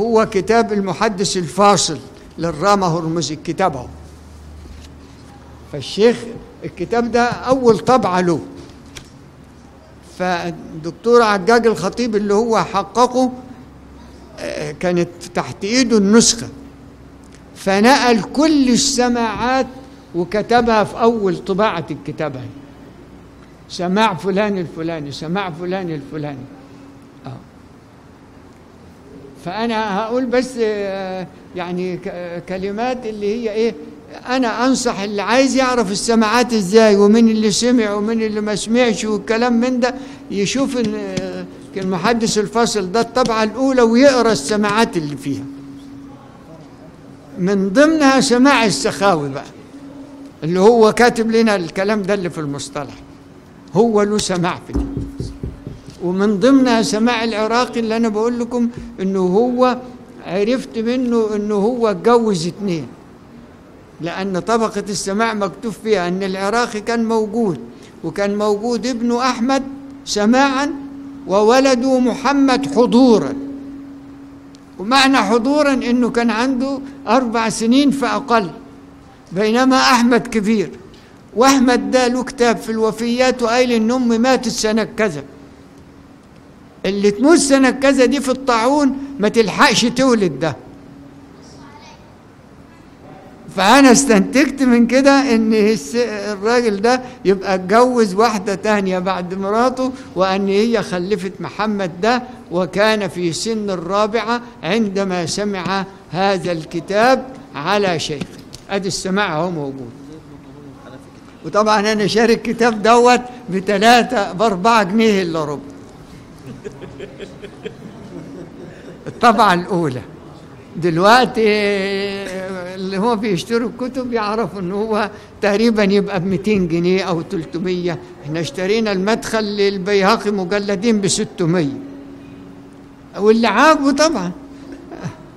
هو كتاب المحدث الفاصل للرامة هرمزي كتابه فالشيخ الكتاب ده أول طبعة له فالدكتور عجاج الخطيب اللي هو حققه آه، كانت تحت ايده النسخة فنقل كل السماعات وكتبها في أول طباعة الكتاب هي. سماع فلان الفلاني سماع فلان الفلاني آه. فأنا هقول بس آه، يعني ك- كلمات اللي هي إيه أنا أنصح اللي عايز يعرف السماعات إزاي ومين اللي سمع ومين اللي ما سمعش والكلام من ده يشوف إن آه، المحدث الفاصل ده الطبعة الأولى ويقرأ السماعات اللي فيها من ضمنها سماع السخاوي بقى اللي هو كاتب لنا الكلام ده اللي في المصطلح هو له سماع في دي ومن ضمنها سماع العراقي اللي انا بقول لكم انه هو عرفت منه انه هو اتجوز اتنين لان طبقه السماع مكتوب فيها ان العراقي كان موجود وكان موجود ابنه احمد سماعا وولده محمد حضورا ومعنى حضورا انه كان عنده اربع سنين فاقل بينما احمد كبير واحمد ده له كتاب في الوفيات وقايل ان امي ماتت سنه كذا اللي تموت سنه كذا دي في الطاعون ما تلحقش تولد ده فانا استنتجت من كده ان الس- الراجل ده يبقى اتجوز واحده تانية بعد مراته وان هي خلفت محمد ده وكان في سن الرابعه عندما سمع هذا الكتاب على شيخ ادي السماع اهو موجود وطبعا انا شاري الكتاب دوت بثلاثة باربعة جنيه الا ربع الطبعة الأولى دلوقتي اللي هو بيشتروا الكتب يعرفوا ان هو تقريبا يبقى ب 200 جنيه او 300 احنا اشترينا المدخل للبيهقي مجلدين ب 600 واللي عاجبه طبعا